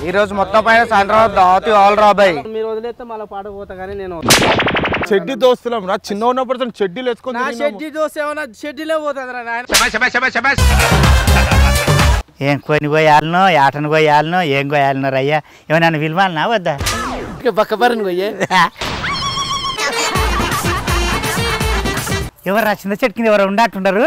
ఈ రోజు మొత్తం పైన సాయంత్రం దావతి ఆల్ రాబాయ్ మీరు వదిలేస్తే మళ్ళీ పాట పోతా కానీ నేను చెడ్డి దోస్తున్నాం రా చిన్న ఉన్నప్పుడు చెడ్డీలు వేసుకొని నా తిరిగినాము. షెడ్డి దోశ ఏమన్నా షెడ్డిలే పోతుంది రా నాయన ఏం కొని పోయాలనో ఏటను పోయాలనో ఏం పోయాలనో రయ్యా ఏమన్నా విలువాలనా వద్దా పక్క పరిని పోయే ఎవరు చింత చెట్టు కింద ఎవరు ఉండట్టున్నారు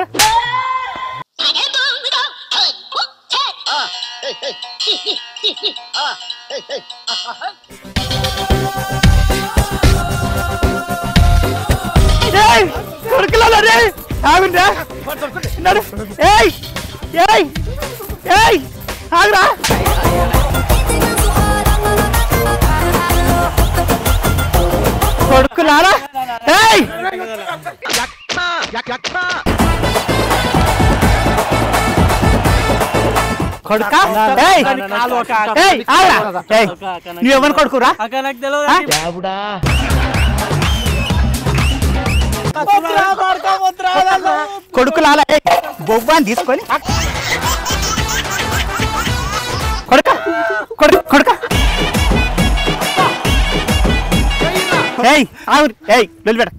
కొడుకులలో రే ఆగుండ్రా నడు. ఏయ్ ఏయ్ ఏయ్ ఆగురా కొడుకులారా ఏయ్ కొడుక ఏయ్ ఏయ్ ఆగురా ఏయ్ నువ్వు ఎవరు కొడుకురా అక్క నాకు తెలియదు కొడుకులాల బొవ్వాన్ని తీసుకొని కొడుక కొడుక కొడుక ఏయ్ ఆగు ఏయ్ వెళ్ళిపెడ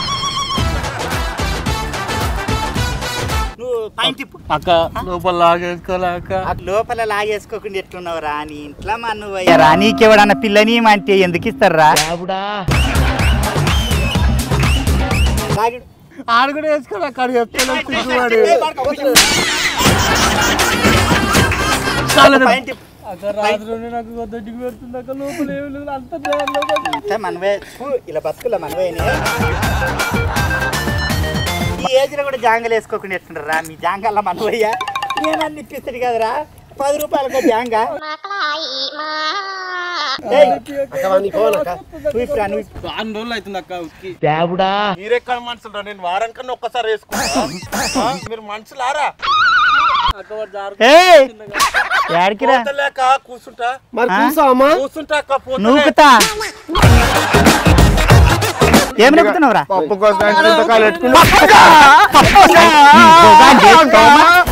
నువ్వు పైన తిప్పు అక్క లోపల లాగేసుకోలే అక్క లోపల లాగేసుకోకుండా ఎట్లున్నావు రా నీ ఇంట్లో మా నువ్వు రా నీకెవడన్న పిల్లని అంటే ఎందుకు ఇస్తారా ఆడు కూడా వేసుకోవాలి అక్కడ చెప్తాను సిగ్గుపడి. అక్క రాత్రి నుండి నాకు దొడ్డికి పెడుతుంది అక్క లోపల ఏమి లేదు అంత దూరంలో మనవే ఇలా బతుకుల మనవే ఈ ఏజ్ లో కూడా జాంగలు వేసుకోకుండా ఎట్లుంటారా మీ జాంగల్లా మనవయ్యా నేను అన్ని ఇప్పిస్తాడు కదరా పది రూపాయలకి జాంగా ఏయ్, నువ్వు ఇప్పురా, నువ్వు ఇప్పురా. వారం రోజులు అవుతుంది అక్క ఉక్కి మీరెక్కడ మనుషులు రా నేను వారానికన్నా ఒక్కసారి వేసుకుంటా ఆ? మీరు మనుషులారా అక్క వాడు జారు ఏయ్, యాడికిరా లేక కూర్చుంటా మరి ఆ? కూసామా కూర్చుంటా అక్క పోతలే. నూకుతా ఏం నూకుతున్నావురా పప్పు కోసం చింతకాయలు ఎట్టుకుని